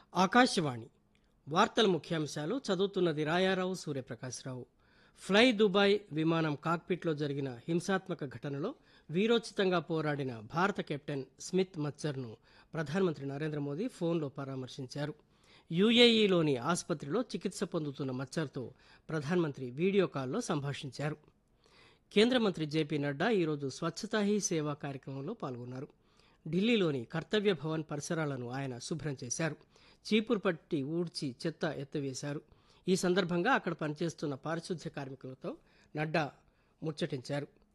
ఆకాశవాణి వార్తల ముఖ్యాంశాలు చదువుతున్నది రాయారావు సూర్యప్రకాశ్రావు ఫ్లై దుబాయ్ విమానం కాక్పిట్లో జరిగిన హింసాత్మక ఘటనలో వీరోచితంగా పోరాడిన భారత కెప్టెన్ స్మిత్ మచ్చర్ను ప్రధానమంత్రి నరేంద్ర మోదీ ఫోన్లో పరామర్శించారు యుఏఈలోని ఆసుపత్రిలో చికిత్స పొందుతున్న మచ్చర్తో ప్రధానమంత్రి వీడియో కాల్లో సంభాషించారు కేంద్ర మంత్రి జేపీ నడ్డా ఈరోజు స్వచ్ఛతా హీ సేవా కార్యక్రమంలో పాల్గొన్నారు ఢిల్లీలోని కర్తవ్య భవన్ పరిసరాలను ఆయన శుభ్రం చేశారు చీపురు పట్టి ఊడ్చి చెత్త ఎత్తివేశారు ఈ సందర్భంగా అక్కడ పనిచేస్తున్న పారిశుద్ధ్య కార్మికులతో నడ్డా ముచ్చటించారు